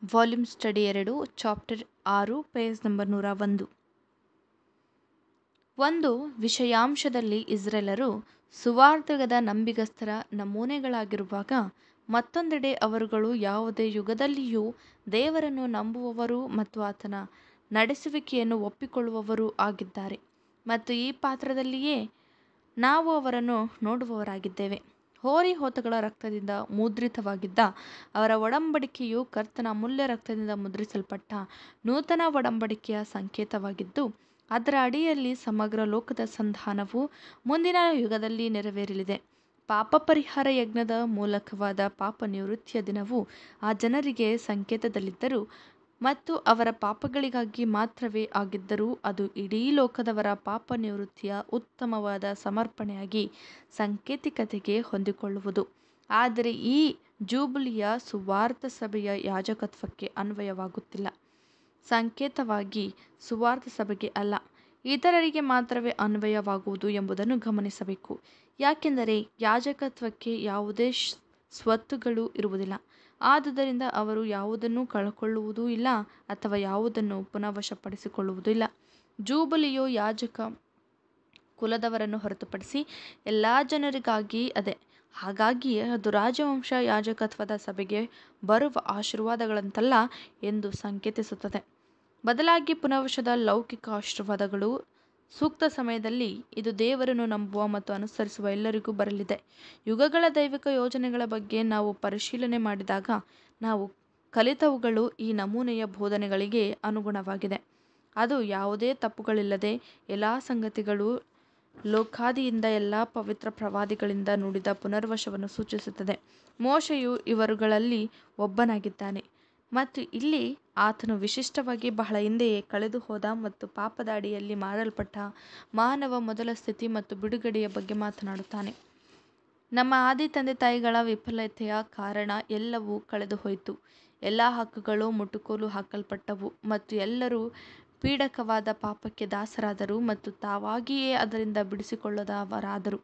volume study ಎರಡು chapter ಆರು page number ನೂರ ಒಂದು ಒಂದು ವಿಷಯಾಂಶದಲ್ಲಿ ಇಸ್ರೇಲರು ಸುವಾರ್ತೆಗದ ನಂಬಿಗಸ್ತರ ನಮೂನೆಗಳಾಗಿರುವಾಗ ಮತ್ತೊಂದೆಡೆ ಅವರುಗಳು ಯಾವುದೇ ಯುಗದಲ್ಲಿಯೂ ದೇವರನ್ನು ನಂಬುವವರು ಮತ್ತು ಆತನ ನಡೆಸುವಿಕೆಯನ್ನು ಒಪ್ಪಿಕೊಳ್ಳುವವರೂ ಆಗಿದ್ದಾರೆ ಮತ್ತು ಈ ಪಾತ್ರದಲ್ಲಿಯೇ ನಾವು ಅವರನ್ನು ನೋಡುವವರಾಗಿದ್ದೇವೆ ಹೋರಿ ಹೋತಗಳ ರಕ್ತದಿಂದ ಮುದ್ರಿತವಾಗಿದ್ದ ಅವರ ಒಡಂಬಡಿಕೆಯು ಕರ್ತನ ಅಮೂಲ್ಯ ರಕ್ತದಿಂದ ಮುದ್ರಿಸಲ್ಪಟ್ಟ ನೂತನ ಒಡಂಬಡಿಕೆಯ ಸಂಕೇತವಾಗಿದ್ದು ಅದರ ಅಡಿಯಲ್ಲಿ ಸಮಗ್ರ ಲೋಕದ ಸಂಧಾನವು ಮುಂದಿನ ಯುಗದಲ್ಲಿ ನೆರವೇರಲಿದೆ ಪಾಪ ಪರಿಹಾರ ಯಜ್ಞದ ಮೂಲಕವಾದ ಪಾಪ ನಿವೃತ್ತಿಯ ದಿನವು ಆ ಜನರಿಗೆ ಸಂಕೇತದಲ್ಲಿದ್ದರೂ ಮತ್ತು ಅವರ ಪಾಪಗಳಿಗಾಗಿ ಮಾತ್ರವೇ ಆಗಿದ್ದರೂ ಅದು ಇಡೀ ಲೋಕದವರ ಪಾಪ ನಿವೃತ್ತಿಯ ಉತ್ತಮವಾದ ಸಮರ್ಪಣೆಯಾಗಿ ಸಾಂಕೇತಿಕತೆಗೆ ಹೊಂದಿಕೊಳ್ಳುವುದು ಆದರೆ ಈ ಜೂಬಿಲಿಯ ಸುವಾರ್ಥ ಸಭೆಯ ಯಾಜಕತ್ವಕ್ಕೆ ಅನ್ವಯವಾಗುತ್ತಿಲ್ಲ ಸಂಕೇತವಾಗಿ ಸುವಾರ್ಥ ಸಭೆಗೆ ಅಲ್ಲ ಇತರರಿಗೆ ಮಾತ್ರವೇ ಅನ್ವಯವಾಗುವುದು ಎಂಬುದನ್ನು ಗಮನಿಸಬೇಕು ಯಾಕೆಂದರೆ ಯಾಜಕತ್ವಕ್ಕೆ ಯಾವುದೇ ಸ್ವತ್ತುಗಳು ಇರುವುದಿಲ್ಲ ಆದುದರಿಂದ ಅವರು ಯಾವುದನ್ನು ಕಳಕೊಳ್ಳುವುದೂ ಇಲ್ಲ ಅಥವಾ ಯಾವುದನ್ನು ಪುನಃವಶಪಡಿಸಿಕೊಳ್ಳುವುದೂ ಇಲ್ಲ ಜೂಬಲಿಯು ಯಾಜಕ ಕುಲದವರನ್ನು ಹೊರತುಪಡಿಸಿ ಎಲ್ಲ ಜನರಿಗಾಗಿ ಅದೇ ಹಾಗಾಗಿಯೇ ಅದು ರಾಜವಂಶ ಯಾಜಕತ್ವದ ಸಭೆಗೆ ಬರುವ ಆಶೀರ್ವಾದಗಳಂತಲ್ಲ ಎಂದು ಸಂಕೇತಿಸುತ್ತದೆ ಬದಲಾಗಿ ಪುನಃವಶದ ಲೌಕಿಕ ಆಶೀರ್ವಾದಗಳು ಸೂಕ್ತ ಸಮಯದಲ್ಲಿ ಇದು ದೇವರನ್ನು ನಂಬುವ ಮತ್ತು ಅನುಸರಿಸುವ ಎಲ್ಲರಿಗೂ ಬರಲಿದೆ ಯುಗಗಳ ದೈವಿಕ ಯೋಜನೆಗಳ ಬಗ್ಗೆ ನಾವು ಪರಿಶೀಲನೆ ಮಾಡಿದಾಗ ನಾವು ಕಲಿತವುಗಳು ಈ ನಮೂನೆಯ ಬೋಧನೆಗಳಿಗೆ ಅನುಗುಣವಾಗಿದೆ ಅದು ಯಾವುದೇ ತಪ್ಪುಗಳಿಲ್ಲದೆ ಎಲ್ಲ ಸಂಗತಿಗಳು ಲೋಕಾದಿಯಿಂದ ಎಲ್ಲ ಪವಿತ್ರ ಪ್ರವಾದಿಗಳಿಂದ ನುಡಿದ ಪುನರ್ವಶವನ್ನು ಸೂಚಿಸುತ್ತದೆ ಮೋಶೆಯು ಇವರುಗಳಲ್ಲಿ ಒಬ್ಬನಾಗಿದ್ದಾನೆ ಮತ್ತು ಇಲ್ಲಿ ಆತನು ವಿಶಿಷ್ಟವಾಗಿ ಬಹಳ ಹಿಂದೆಯೇ ಕಳೆದು ಹೋದ ಮತ್ತು ಪಾಪದ ಅಡಿಯಲ್ಲಿ ಮಾಡಲ್ಪಟ್ಟ ಮಾನವ ಮೊದಲ ಸ್ಥಿತಿ ಮತ್ತು ಬಿಡುಗಡೆಯ ಬಗ್ಗೆ ಮಾತನಾಡುತ್ತಾನೆ ನಮ್ಮ ಆದಿ ತಂದೆ ತಾಯಿಗಳ ವಿಫಲತೆಯ ಕಾರಣ ಎಲ್ಲವೂ ಕಳೆದು ಹೋಯಿತು ಎಲ್ಲ ಹಕ್ಕುಗಳು ಮುಟ್ಟುಕೋಲು ಹಾಕಲ್ಪಟ್ಟವು ಮತ್ತು ಎಲ್ಲರೂ ಪೀಡಕವಾದ ಪಾಪಕ್ಕೆ ದಾಸರಾದರು ಮತ್ತು ತಾವಾಗಿಯೇ ಅದರಿಂದ ಬಿಡಿಸಿಕೊಳ್ಳದವರಾದರು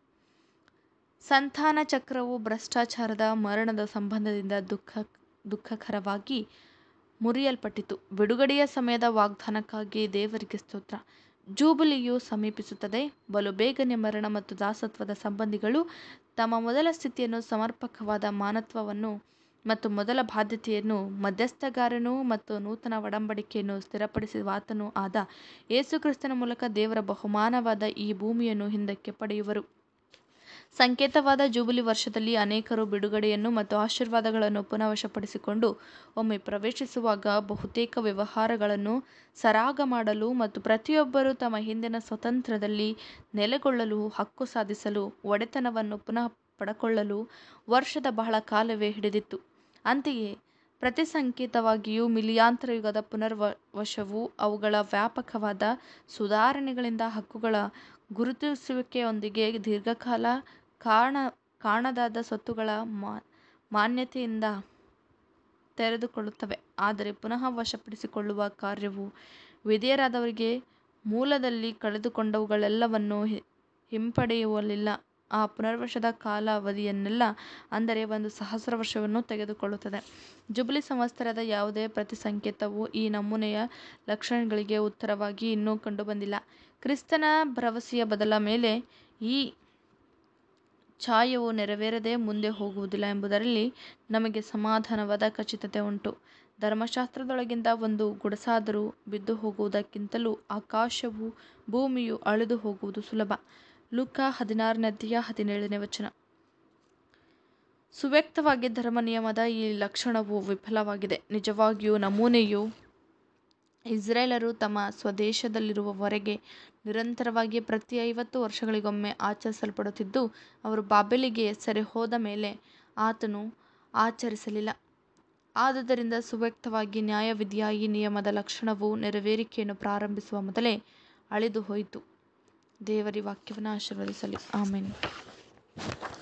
ಸಂತಾನ ಚಕ್ರವು ಭ್ರಷ್ಟಾಚಾರದ ಮರಣದ ಸಂಬಂಧದಿಂದ ದುಃಖ ದುಃಖಕರವಾಗಿ ಮುರಿಯಲ್ಪಟ್ಟಿತು ಬಿಡುಗಡೆಯ ಸಮಯದ ವಾಗ್ದಾನಕ್ಕಾಗಿ ದೇವರಿಗೆ ಸ್ತೋತ್ರ ಜೂಬಿಲಿಯು ಸಮೀಪಿಸುತ್ತದೆ ಬಲು ಬೇಗನೆ ಮರಣ ಮತ್ತು ದಾಸತ್ವದ ಸಂಬಂಧಿಗಳು ತಮ್ಮ ಮೊದಲ ಸ್ಥಿತಿಯನ್ನು ಸಮರ್ಪಕವಾದ ಮಾನತ್ವವನ್ನು ಮತ್ತು ಮೊದಲ ಬಾಧ್ಯತೆಯನ್ನು ಮಧ್ಯಸ್ಥಗಾರನು ಮತ್ತು ನೂತನ ಒಡಂಬಡಿಕೆಯನ್ನು ಸ್ಥಿರಪಡಿಸುವ ಆತನೂ ಆದ ಯೇಸುಕ್ರಿಸ್ತನ ಮೂಲಕ ದೇವರ ಬಹುಮಾನವಾದ ಈ ಭೂಮಿಯನ್ನು ಹಿಂದಕ್ಕೆ ಪಡೆಯುವರು ಸಂಕೇತವಾದ ಜೂಬಿಲಿ ವರ್ಷದಲ್ಲಿ ಅನೇಕರು ಬಿಡುಗಡೆಯನ್ನು ಮತ್ತು ಆಶೀರ್ವಾದಗಳನ್ನು ಪುನಃವಶಪಡಿಸಿಕೊಂಡು ಒಮ್ಮೆ ಪ್ರವೇಶಿಸುವಾಗ ಬಹುತೇಕ ವ್ಯವಹಾರಗಳನ್ನು ಸರಾಗ ಮಾಡಲು ಮತ್ತು ಪ್ರತಿಯೊಬ್ಬರೂ ತಮ್ಮ ಹಿಂದಿನ ಸ್ವತಂತ್ರದಲ್ಲಿ ನೆಲೆಗೊಳ್ಳಲು ಹಕ್ಕು ಸಾಧಿಸಲು ಒಡೆತನವನ್ನು ಪುನಃ ಪಡಕೊಳ್ಳಲು ವರ್ಷದ ಬಹಳ ಕಾಲವೇ ಹಿಡಿದಿತ್ತು ಅಂತೆಯೇ ಪ್ರತಿ ಸಂಕೇತವಾಗಿಯೂ ಮಿಲಿಯಾಂತರ ಯುಗದ ಪುನರ್ವಶವು ಅವುಗಳ ವ್ಯಾಪಕವಾದ ಸುಧಾರಣೆಗಳಿಂದ ಹಕ್ಕುಗಳ ಗುರುತಿಸುವಿಕೆಯೊಂದಿಗೆ ದೀರ್ಘಕಾಲ ಕಾಣ ಕಾಣದಾದ ಸ್ವತ್ತುಗಳ ಮಾನ್ಯತೆಯಿಂದ ತೆರೆದುಕೊಳ್ಳುತ್ತವೆ ಆದರೆ ಪುನಃ ವಶಪಡಿಸಿಕೊಳ್ಳುವ ಕಾರ್ಯವು ವಿಧೇಯರಾದವರಿಗೆ ಮೂಲದಲ್ಲಿ ಕಳೆದುಕೊಂಡವುಗಳೆಲ್ಲವನ್ನೂ ಹಿಂಪಡೆಯುವಲ್ಲಿಲ್ಲ ಆ ಪುನರ್ವಶದ ಕಾಲಾವಧಿಯನ್ನೆಲ್ಲ ಅಂದರೆ ಒಂದು ಸಹಸ್ರ ವರ್ಷವನ್ನು ತೆಗೆದುಕೊಳ್ಳುತ್ತದೆ ಜುಬಿಲಿ ಸಂವತ್ಸರದ ಯಾವುದೇ ಪ್ರತಿ ಸಂಕೇತವು ಈ ನಮೂನೆಯ ಲಕ್ಷಣಗಳಿಗೆ ಉತ್ತರವಾಗಿ ಇನ್ನೂ ಕಂಡುಬಂದಿಲ್ಲ ಕ್ರಿಸ್ತನ ಭರವಸೆಯ ಬದಲ ಮೇಲೆ ಈ ಛಾಯವು ನೆರವೇರದೆ ಮುಂದೆ ಹೋಗುವುದಿಲ್ಲ ಎಂಬುದರಲ್ಲಿ ನಮಗೆ ಸಮಾಧಾನವಾದ ಖಚಿತತೆ ಉಂಟು ಧರ್ಮಶಾಸ್ತ್ರದೊಳಗಿಂದ ಒಂದು ಗುಡಸಾದರೂ ಬಿದ್ದು ಹೋಗುವುದಕ್ಕಿಂತಲೂ ಆಕಾಶವು ಭೂಮಿಯು ಅಳಿದು ಹೋಗುವುದು ಸುಲಭ ಲೂಕ ಹದಿನಾರನೇ ಅಧ್ಯಾಯ ಹದಿನೇಳನೇ ವಚನ ಸುವ್ಯಕ್ತವಾಗಿ ಧರ್ಮ ನಿಯಮದ ಈ ಲಕ್ಷಣವು ವಿಫಲವಾಗಿದೆ ನಿಜವಾಗಿಯೂ ನಮೂನೆಯು ಇಸ್ರೇಲರು ತಮ್ಮ ಸ್ವದೇಶದಲ್ಲಿರುವವರೆಗೆ ನಿರಂತರವಾಗಿ ಪ್ರತಿ ಐವತ್ತು ವರ್ಷಗಳಿಗೊಮ್ಮೆ ಆಚರಿಸಲ್ಪಡುತ್ತಿದ್ದು ಅವರು ಬಾಬೆಲಿಗೆ ಸೆರೆ ಹೋದ ಮೇಲೆ ಆತನು ಆಚರಿಸಲಿಲ್ಲ ಆದುದರಿಂದ ಸುವ್ಯಕ್ತವಾಗಿ ನ್ಯಾಯವಿಧಿಯ ಈ ನಿಯಮದ ಲಕ್ಷಣವು ನೆರವೇರಿಕೆಯನ್ನು ಪ್ರಾರಂಭಿಸುವ ಮೊದಲೇ ಅಳಿದು ಹೋಯಿತು ದೇವರಿ ವಾಕ್ಯವನ್ನು ಆಶೀರ್ವದಿಸಲಿ ಆಮೇನ್